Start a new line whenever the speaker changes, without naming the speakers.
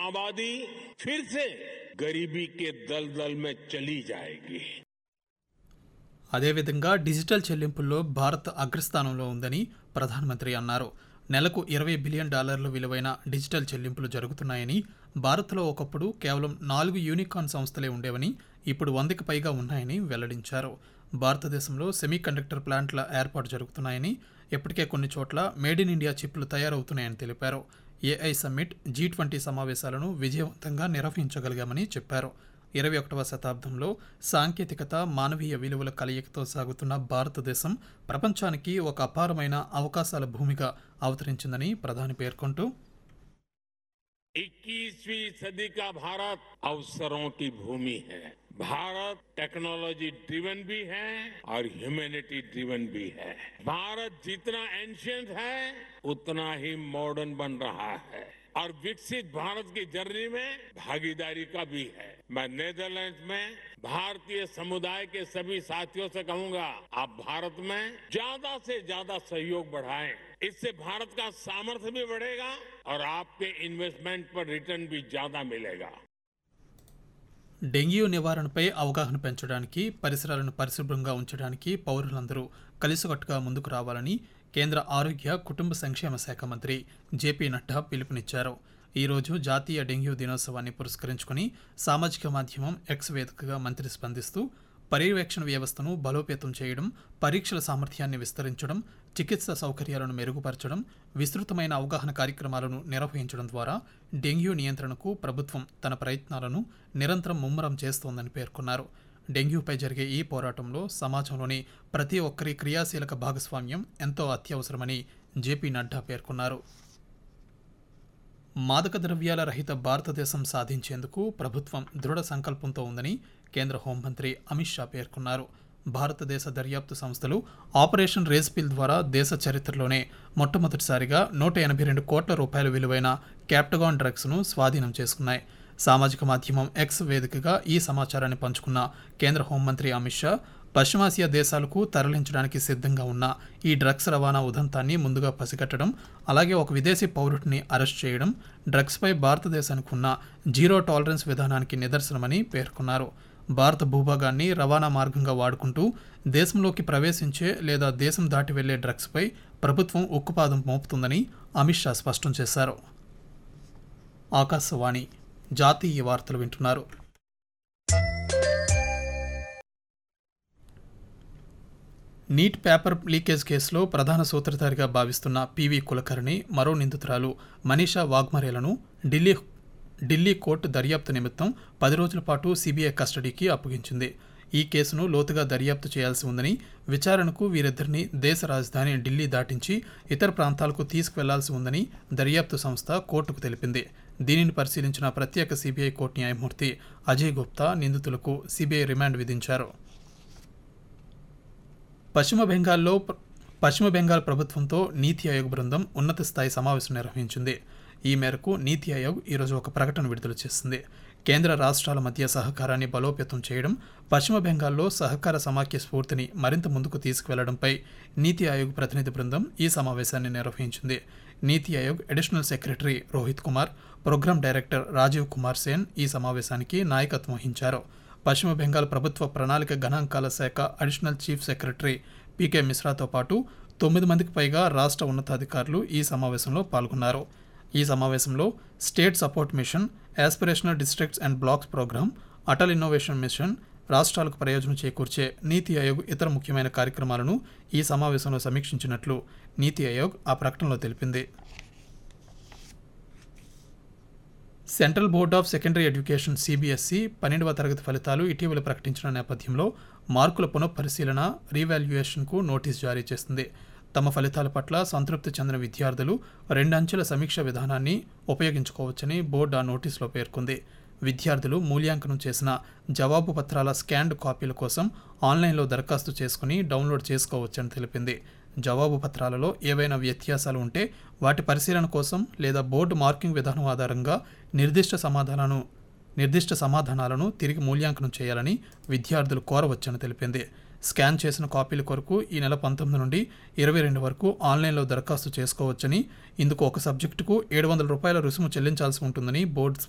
आबादी फिर से गरीबी के दलदल में चली जाएगी
అదేవిధంగా డిజిటల్ చెల్లింపుల్లో భారత్ అగ్రస్థానంలో ఉందని ప్రధానమంత్రి అన్నారు నెలకు ఇరవై బిలియన్ డాలర్ల విలువైన డిజిటల్ చెల్లింపులు జరుగుతున్నాయని భారత్లో ఒకప్పుడు కేవలం నాలుగు యూనికాన్ సంస్థలే ఉండేవని ఇప్పుడు వందకి పైగా ఉన్నాయని వెల్లడించారు భారతదేశంలో సెమీ కండక్టర్ ప్లాంట్ల ఏర్పాటు జరుగుతున్నాయని ఇప్పటికే కొన్ని చోట్ల మేడ్ ఇన్ ఇండియా చిప్లు తయారవుతున్నాయని తెలిపారు ఏఐ సమ్మిట్ జీ ట్వంటీ సమావేశాలను విజయవంతంగా నిర్వహించగలిగామని చెప్పారు ఇరవై ఒకటవ శతాబ్దంలో సాంకేతికత మానవీయ విలువల కలయికతో సాగుతున్న భారతదేశం ప్రపంచానికి ఒక అపారమైన అవకాశాల భూమిగా అవతరించిందని ప్రధాని పేర్కొంటూ
21वीं सदी का भारत अवसरों की भूमि है भारत टेक्नोलॉजी ड्रिवन भी है और ह्यूमैनिटी ड्रिवन भी है भारत जितना एंशियंट है उतना ही मॉडर्न बन रहा है और विकसित भारत की जर्नी में भागीदारी का भी है मैं नेदरलैंड्स में भारतीय समुदाय के सभी साथियों से कहूंगा आप भारत में ज्यादा से ज्यादा सहयोग बढ़ाएं इससे भारत का सामर्थ्य भी बढ़ेगा और आपके इन्वेस्टमेंट पर रिटर्न भी ज्यादा मिलेगा
డెంగ్యూ నివారణపై అవగాహన పెంచడానికి పరిసరాలను పరిశుభ్రంగా ఉంచడానికి పౌరులందరూ కలిసికట్టుగా ముందుకు రావాలని కేంద్ర ఆరోగ్య కుటుంబ సంక్షేమ శాఖ మంత్రి జేపీ నడ్డా పిలుపునిచ్చారు ఈరోజు జాతీయ డెంగ్యూ దినోత్సవాన్ని పురస్కరించుకుని సామాజిక మాధ్యమం ఎక్స్ వేదికగా మంత్రి స్పందిస్తూ పర్యవేక్షణ వ్యవస్థను బలోపేతం చేయడం పరీక్షల సామర్థ్యాన్ని విస్తరించడం చికిత్స సౌకర్యాలను మెరుగుపరచడం విస్తృతమైన అవగాహన కార్యక్రమాలను నిర్వహించడం ద్వారా డెంగ్యూ నియంత్రణకు ప్రభుత్వం తన ప్రయత్నాలను నిరంతరం ముమ్మరం చేస్తోందని పేర్కొన్నారు డెంగ్యూపై జరిగే ఈ పోరాటంలో సమాజంలోని ప్రతి ఒక్కరి క్రియాశీలక భాగస్వామ్యం ఎంతో అత్యవసరమని జేపీ నడ్డా పేర్కొన్నారు మాదక ద్రవ్యాల రహిత భారతదేశం సాధించేందుకు ప్రభుత్వం దృఢ సంకల్పంతో ఉందని కేంద్ర హోంమంత్రి అమిత్ షా పేర్కొన్నారు భారతదేశ దర్యాప్తు సంస్థలు ఆపరేషన్ రేస్పిల్ ద్వారా దేశ చరిత్రలోనే మొట్టమొదటిసారిగా నూట ఎనభై రెండు కోట్ల రూపాయల విలువైన క్యాప్టగాన్ డ్రగ్స్ను స్వాధీనం చేసుకున్నాయి సామాజిక మాధ్యమం ఎక్స్ వేదికగా ఈ సమాచారాన్ని పంచుకున్న కేంద్ర హోంమంత్రి అమిత్ షా పశ్చిమాసియా దేశాలకు తరలించడానికి సిద్ధంగా ఉన్న ఈ డ్రగ్స్ రవాణా ఉదంతాన్ని ముందుగా పసిగట్టడం అలాగే ఒక విదేశీ పౌరుడిని అరెస్ట్ చేయడం డ్రగ్స్పై భారతదేశానికి ఉన్న జీరో టాలరెన్స్ విధానానికి నిదర్శనమని పేర్కొన్నారు భారత భూభాగాన్ని రవాణా మార్గంగా వాడుకుంటూ దేశంలోకి ప్రవేశించే లేదా దేశం దాటి వెళ్లే డ్రగ్స్పై ప్రభుత్వం ఉక్కుపాదం మోపుతుందని అమిత్ షా స్పష్టం చేశారు ఆకాశవాణి జాతీయ వార్తలు వింటున్నారు నీట్ పేపర్ లీకేజ్ కేసులో ప్రధాన సూత్రధారిగా భావిస్తున్న పివి కులకర్ణి మరో నిందితురాలు మనీషా వాగ్మరేలను ఢిల్లీ ఢిల్లీ కోర్టు దర్యాప్తు నిమిత్తం పది రోజుల పాటు సిబిఐ కస్టడీకి అప్పగించింది ఈ కేసును లోతుగా దర్యాప్తు చేయాల్సి ఉందని విచారణకు వీరిద్దరిని దేశ రాజధాని ఢిల్లీ దాటించి ఇతర ప్రాంతాలకు తీసుకువెళ్లాల్సి ఉందని దర్యాప్తు సంస్థ కోర్టుకు తెలిపింది దీనిని పరిశీలించిన ప్రత్యేక సిబిఐ కోర్టు న్యాయమూర్తి అజయ్ గుప్తా నిందితులకు సిబిఐ రిమాండ్ విధించారు పశ్చిమ బెంగాల్లో పశ్చిమ బెంగాల్ ప్రభుత్వంతో నీతి ఆయోగ్ బృందం ఉన్నత స్థాయి సమావేశం నిర్వహించింది ఈ మేరకు నీతి ఆయోగ్ ఈరోజు ఒక ప్రకటన విడుదల చేసింది కేంద్ర రాష్ట్రాల మధ్య సహకారాన్ని బలోపేతం చేయడం పశ్చిమ బెంగాల్లో సహకార సమాఖ్య స్ఫూర్తిని మరింత ముందుకు తీసుకువెళ్లడంపై నీతి ఆయోగ్ ప్రతినిధి బృందం ఈ సమావేశాన్ని నిర్వహించింది NITI Aayog additional secretary Rohit Kumar program director Rajiv Kumar Sen ఈ సమావేశానికి నాయకత్వం వహించారు పశ్చిమ బెంగాల్ ప్రభుత్వ ప్రణాళిక గణాంకాల శాఖ అడిషనల్ చీఫ్ సెక్రటరీ పీకే మిశ్రాతో పాటు తొమ్మిది మందికి పైగా రాష్ట్ర ఉన్నతాధికారులు ఈ సమావేశంలో పాల్గొన్నారు ఈ సమావేశంలో state support mission aspirational districts and blocks programme Atal innovation mission రాష్ట్రాలకు ప్రయోజనం చేకూర్చే నీతి ఆయోగ్ ఇతర ముఖ్యమైన కార్యక్రమాలను ఈ సమావేశంలో సమీక్షించినట్లు నీతి ఆయోగ్ ఆ ప్రకటనలో తెలిపింది central board of secondary education CBSE పన్నెండవ తరగతి ఫలితాలు ఇటీవల ప్రకటించిన నేపథ్యంలో మార్కుల పునఃపరిశీలన రీవాల్యుయేషన్కు నోటీస్ జారీ చేస్తుంది తమ ఫలితాల పట్ల సంతృప్తి చెందిన విద్యార్థులు రెండంచెల సమీక్ష విధానాన్ని ఉపయోగించుకోవచ్చని బోర్డు ఆ నోటీసులో పేర్కొంది విద్యార్థులు మూల్యాంకనం చేసిన జవాబు పత్రాల స్కాన్డ్ కాపీల కోసం ఆన్లైన్లో దరఖాస్తు చేసుకుని డౌన్లోడ్ చేసుకోవచ్చని తెలిపింది జవాబు పత్రాలలో ఏవైనా వ్యత్యాసాలు ఉంటే వాటి పరిశీలన కోసం లేదా బోర్డు మార్కింగ్ విధానం ఆధారంగా నిర్దిష్ట సమాధానాలను నిర్దిష్ట సమాధానాలను తిరిగి మూల్యాంకనం చేయాలని విద్యార్థులు కోరవచ్చని తెలిపింది స్కాన్ చేసిన కాపీల కొరకు ఈ నెల పంతొమ్మిది నుండి ఇరవై రెండు వరకు ఆన్లైన్లో దరఖాస్తు చేసుకోవచ్చని ఇందుకు ఒక సబ్జెక్టుకు ఏడు వందల రూపాయల రుసుము చెల్లించాల్సి ఉంటుందని బోర్డు